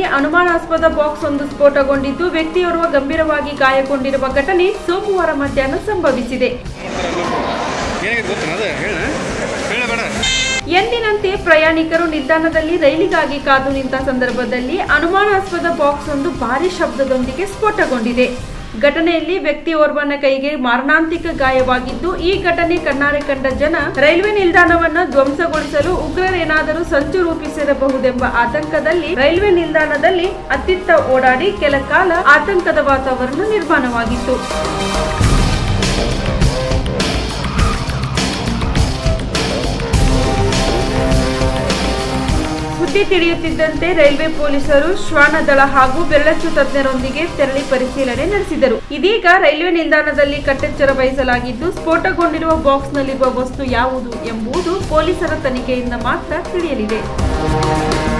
ಅನುಮಾನಾಸ್ಪದ ಬಾಕ್ಸ್ ಒಂದು ಸ್ಫೋಟಗೊಂಡಿದ್ದು ವ್ಯಕ್ತಿಯೋರ್ವ ಗಂಭೀರವಾಗಿ ಗಾಯಗೊಂಡಿರುವ ಘಟನೆ ಸೋಮವಾರ ಮಧ್ಯಾಹ್ನ ಸಂಭವಿಸಿದೆ ಏನಾಗಿದೆ ಗೊತ್ತೇನ ಅದು ಹೇಳ ಹೇಳಬೇಡ ಎಂದಿನಂತೆ ಪ್ರಯಾಣಿಕರು ನಿಲ್ದಾಣದಲ್ಲಿ ರೈಲಿಗಾಗಿ ಕಾದು ನಿಂತ ಸಂದರ್ಭದಲ್ಲಿ ಅನುಮಾನಾಸ್ಪದ ಬಾಕ್ಸ್ ಒಂದು ಭಾರಿ ಶಬ್ದದೊಂದಿಗೆ ಸ್ಫೋಟಗೊಂಡಿದೆ ಘಟನೆಯಲ್ಲಿ ವ್ಯಕ್ತಿಯೋರ್ವನ ಕೈಗೆ ಮಾರಣಾಂತಿಕ ಗಾಯವಾಗಿದ್ದು ಈ ಘಟನೆ ಕಣ್ಣಾರೆ ಕಂಡ ಜನ ರೈಲ್ವೆ ನಿಲ್ದಾಣವನ್ನ ಧ್ವಂಸಗೊಳಿಸಲು ಉಗ್ರರೇನಾದರೂ ಸಂಚು ರೂಪಿಸಿರಬಹುದೆಂಬ ಆತಂಕದಲ್ಲಿ ರೈಲ್ವೆ ನಿಲ್ದಾಣದಲ್ಲಿ ಅತ್ತಿತ್ತ ಓಡಾಡಿ ಕೆಲ ಕಾಲ ಆತಂಕದ ವಾತಾವರಣ ನಿರ್ಮಾಣವಾಗಿತ್ತು ಸುದ್ದಿ ತಿಳಿಯುತ್ತಿದ್ದಂತೆ ರೈಲ್ವೆ ಪೊಲೀಸರು ಶ್ವಾನದಳ ಹಾಗೂ ಬೆರಳಚ್ಚು ತಜ್ಞರೊಂದಿಗೆ ತೆರಳಿ ಪರಿಶೀಲನೆ ನಡೆಸಿದರು ಇದೀಗ ರೈಲ್ವೆ ನಿಲ್ದಾಣದಲ್ಲಿ ಕಟ್ಟೆಚ್ಚರ ವಹಿಸಲಾಗಿದ್ದು ಸ್ಫೋಟಗೊಂಡಿರುವ ಬಾಕ್ಸ್ನಲ್ಲಿರುವ ವಸ್ತು ಯಾವುದು ಎಂಬುದು ಪೊಲೀಸರ ತನಿಖೆಯಿಂದ ಮಾತ್ರ ತಿಳಿಯಲಿದೆ